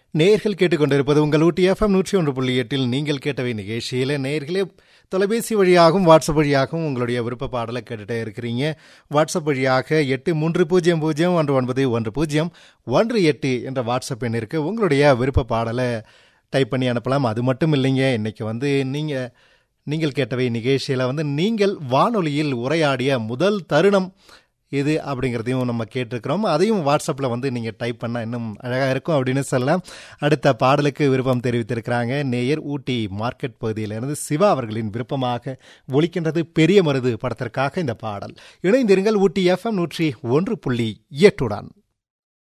நேர்கள் கேட்டுக்கொண்டிருப்பது உங்கள் ஊட்டி எஃப்எம் நூற்றி ஒன்று புள்ளி எட்டில் நீங்கள் கேட்டவை நிகழ்ச்சியில் நேர்களே தொலைபேசி வழியாகவும் வாட்ஸ்அப் வழியாகவும் உங்களுடைய விருப்ப பாடலை கேட்டுட்டே இருக்கிறீங்க வாட்ஸ்அப் வழியாக எட்டு மூன்று பூஜ்ஜியம் பூஜ்ஜியம் ஒன்று ஒன்பது ஒன்று பூஜ்ஜியம் ஒன்று எட்டு என்ற வாட்ஸ்அப் எண் இருக்குது உங்களுடைய விருப்ப பாடலை டைப் பண்ணி அனுப்பலாம் அது மட்டும் இல்லைங்க இன்னைக்கு வந்து நீங்கள் நீங்கள் கேட்டவை நிகழ்ச்சியில் வந்து நீங்கள் வானொலியில் உரையாடிய முதல் தருணம் இது அப்படிங்கிறதையும் நம்ம கேட்டிருக்கிறோம் அதையும் வாட்ஸ்அப்பில் வந்து நீங்கள் டைப் பண்ணால் இன்னும் அழகாக இருக்கும் அப்படின்னு சொல்லலாம் அடுத்த பாடலுக்கு விருப்பம் தெரிவித்திருக்கிறாங்க நேயர் ஊட்டி மார்க்கெட் பகுதியிலிருந்து சிவா அவர்களின் விருப்பமாக ஒலிக்கின்றது பெரிய மருது படத்திற்காக இந்த பாடல் இணைந்திருங்கள் ஊட்டி எஃப்எம் நூற்றி ஒன்று புள்ளி எட்டுடன்